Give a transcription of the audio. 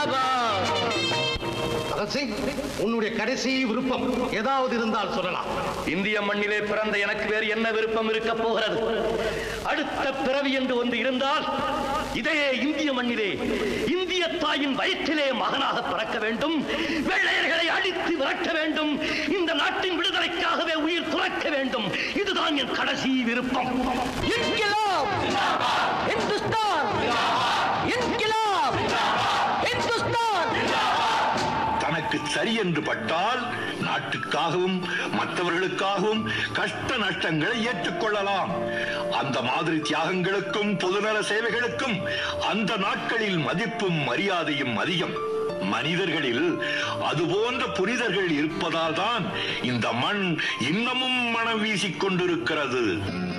பகத் சிங் உன்னுடைய கடைசி விருப்பம் ஏதாவது இருந்தால் சொல்லலாம் இந்திய மண்ணிலே பிறந்த எனக்கு வேறு என்ன விருப்பம் இருக்க போகிறது அடுத்த பிறவி என்று ஒன்று இருந்தால் இதே இந்திய மண்ணிலே இந்திய தாயின் வயிற்றிலே மகனாக பிறக்க வேண்டும் வெள்ளையர்களை அழித்து விரட்ட வேண்டும் இந்த நாட்டின் விடுதலைக்காகவே உயிர் துறக்க வேண்டும் இதுதான் என் கடைசி விருப்பம் இன்கிலாப் இந்துஸ்தான் இன்கிலாப் இந்துஸ்தான் தனக்கு சரி என்று பட்டால் நாட்டுக்காகவும் மற்றவர்களுக்காகவும் கஷ்ட நஷ்டங்களை ஏற்றுக்கொள்ளலாம் அந்த மாதிரி தியாகங்களுக்கும் பொதுநல சேவைகளுக்கும் அந்த நாட்களில் மதிப்பும் மரியாதையும் அதிகம் மனிதர்களில் அதுபோன்ற புனிதர்கள் இருப்பதால் தான் இந்த மண் இன்னமும் மனம் வீசிக் கொண்டிருக்கிறது